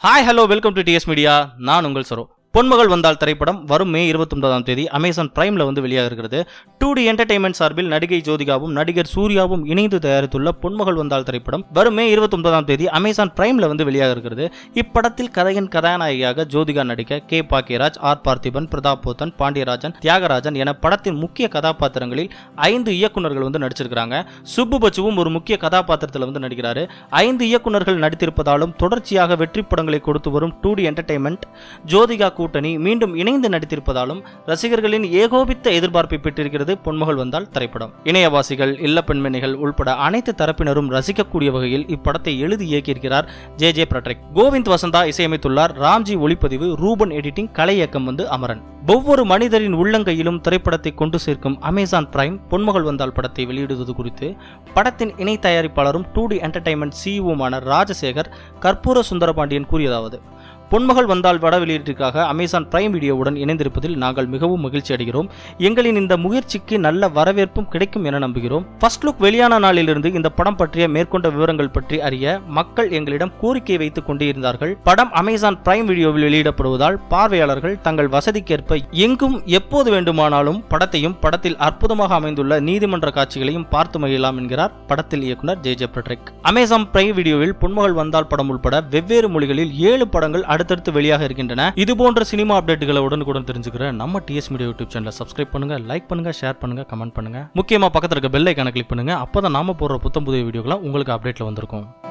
hi hello welcome to DS media நான் உங்கள் சரோ பொன்மகள் வந்தால் திரைப்படம் வரும் மே இருபத்தொன்பதாம் தேதி அமேசான் பிரைம்ல வந்து வெளியாக இருக்கிறது டூ டி என்டர்டைன்மெண்ட் சார்பில் நடிகை ஜோதிகாவும் நடிகர் சூர்யாவும் இணைந்து தயாரித்துள்ள பொன்மகள் வந்தால் திரைப்படம் வரும் மே இருபத்தொன்பதாம் தேதி அமேசான் பிரைம்ல வந்து வெளியாக இருக்கிறது இப்படத்தில் கதையின் கதாநாயகியாக ஜோதிகா நடிக்க கே பாக்கியராஜ் ஆர் பார்த்திபன் பிரதாப் போத்தன் பாண்டியராஜன் தியாகராஜன் என படத்தின் முக்கிய கதாபாத்திரங்களில் ஐந்து இயக்குனர்கள் வந்து நடிச்சிருக்கிறாங்க சுப்பு பச்சுவும் ஒரு முக்கிய கதாபாத்திரத்தில் வந்து நடிக்கிறாரு ஐந்து இயக்குனர்கள் நடித்திருப்பதாலும் தொடர்ச்சியாக வெற்றி படங்களை கொடுத்து வரும் டூ டி என்டர்டைன்மெண்ட் ஜோதிகா கூட்டணி மீண்டும் இணைந்து நடித்திருப்பதாலும் ரசிகர்களின் ஏகோபித்த எதிர்பார்ப்பை பெற்றிருக்கிறது பொன்மகள் வந்தால் திரைப்படம் இணையவாசிகள் இல்ல பெண்மணிகள் உள்பட அனைத்து தரப்பினரும் ரசிக்கக்கூடிய வகையில் இப்படத்தை எழுதி இயக்கியிருக்கிறார் J J Fredrick Govind Vasantha இசையமைத்துள்ளார் ராம்ஜி ஒளிப்பதிவு ரூபன் எடிட்டிங் கலை இயக்கம் வந்து அமரன் ஒவ்வொரு மனிதரின் உள்ளங்கையிலும் திரைப்படத்தை கொண்டு சேர்க்கும் அமேசான் பிரைம் பொன்மகள் வந்தால் படத்தை வெளியிடுவது குறித்து படத்தின் இணை தயாரிப்பாளரும் டூ டி என்டர்டைன்மெண்ட் சிஇஓமான ராஜசேகர் கற்பூர சுந்தரபாண்டியன் கூறியதாவது பொன்மகள் வந்தால் பட வெளியீட்டிற்காக அமேசான் பிரைம் வீடியோவுடன் இணைந்திருப்பதில் நாங்கள் மிகவும் மகிழ்ச்சி அடைகிறோம் எங்களின் இந்த முயற்சிக்கு நல்ல வரவேற்பும் கிடைக்கும் என நம்புகிறோம் ஃபர்ஸ்ட் லுக் வெளியான நாளிலிருந்து இந்த படம் பற்றிய மேற்கொண்ட விவரங்கள் பற்றி அறிய மக்கள் எங்களிடம் கோரிக்கை வைத்துக் கொண்டே இருந்தார்கள் படம் அமேசான் பிரைம் வீடியோவில் வெளியிடப்படுவதால் பார்வையாளர்கள் தங்கள் வசதிக்கேற்ப எங்கும் எப்போது வேண்டுமானாலும் படத்தையும் படத்தில் அற்புதமாக அமைந்துள்ள நீதிமன்ற காட்சிகளையும் பார்த்து மகிழலாம் என்கிறார் படத்தில் இயக்குனர் J J Fredrick Amazon Prime வீடியோவில் பொன்மகள் வந்தால் படம் உள்பட வெவ்வேறு மொழிகளில் ஏழு படங்கள் அடுத்தடுத்து வெளியாக இருக்கின்றன இது போன்ற சினிமா அப்டேட்டுகளை உடனுக்குடன் தெரிஞ்சுக்கிற நம்ம டிஎஸ் மீடியா யூடியூப் சேனலை சப்ஸ்கிரைப் பண்ணுங்க லைக் பண்ணுங்க ஷேர் பண்ணுங்க கமெண்ட் பண்ணுங்க முக்கியமா பக்கத்துல இருக்க பெல் ஐக்கான கிளிக் பண்ணுங்க அப்பதான் நாம போடுற புத்தம் புதிய வீடியோக்களை உங்களுக்கு அப்டேட்ல வந்திருக்கும்